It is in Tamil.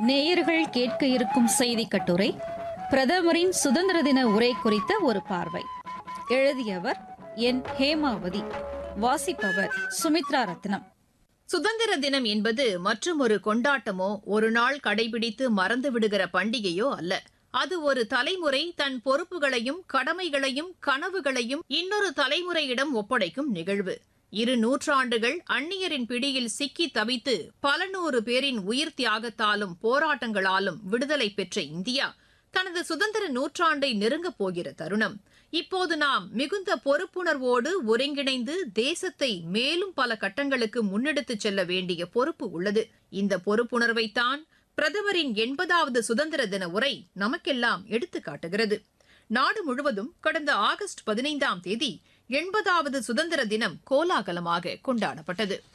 நேயர்கள் கேட்க இருக்கும் செய்தி கட்டுரை பிரதமரின் சுதந்திர தின உரை குறித்த ஒரு பார்வை எழுதியவர் என் ஹேமாவதி வாசிப்பவர் சுமித்ரா ரத்னம் சுதந்திர தினம் என்பது மற்றும் ஒரு கொண்டாட்டமோ ஒரு நாள் கடைபிடித்து மறந்து விடுகிற பண்டிகையோ அல்ல அது ஒரு தலைமுறை தன் பொறுப்புகளையும் கடமைகளையும் கனவுகளையும் இன்னொரு தலைமுறையிடம் ஒப்படைக்கும் நிகழ்வு இரு நூற்றாண்டுகள் அந்நியரின் பிடியில் சிக்கி தவித்து பல நூறு பேரின் உயிர் தியாகத்தாலும் போராட்டங்களாலும் விடுதலை பெற்ற இந்தியா தனது சுதந்திர நூற்றாண்டை நெருங்கப் போகிற தருணம் இப்போது நாம் மிகுந்த பொறுப்புணர்வோடு ஒருங்கிணைந்து தேசத்தை மேலும் பல கட்டங்களுக்கு முன்னெடுத்துச் செல்ல வேண்டிய பொறுப்பு உள்ளது இந்த பொறுப்புணர்வைத்தான் பிரதமரின் எண்பதாவது சுதந்திர தின உரை நமக்கெல்லாம் எடுத்துக் காட்டுகிறது நாடு முழுவதும் கடந்த ஆகஸ்ட் பதினைந்தாம் தேதி எண்பதாவது சுதந்திர தினம் கோலாகலமாக கொண்டாடப்பட்டது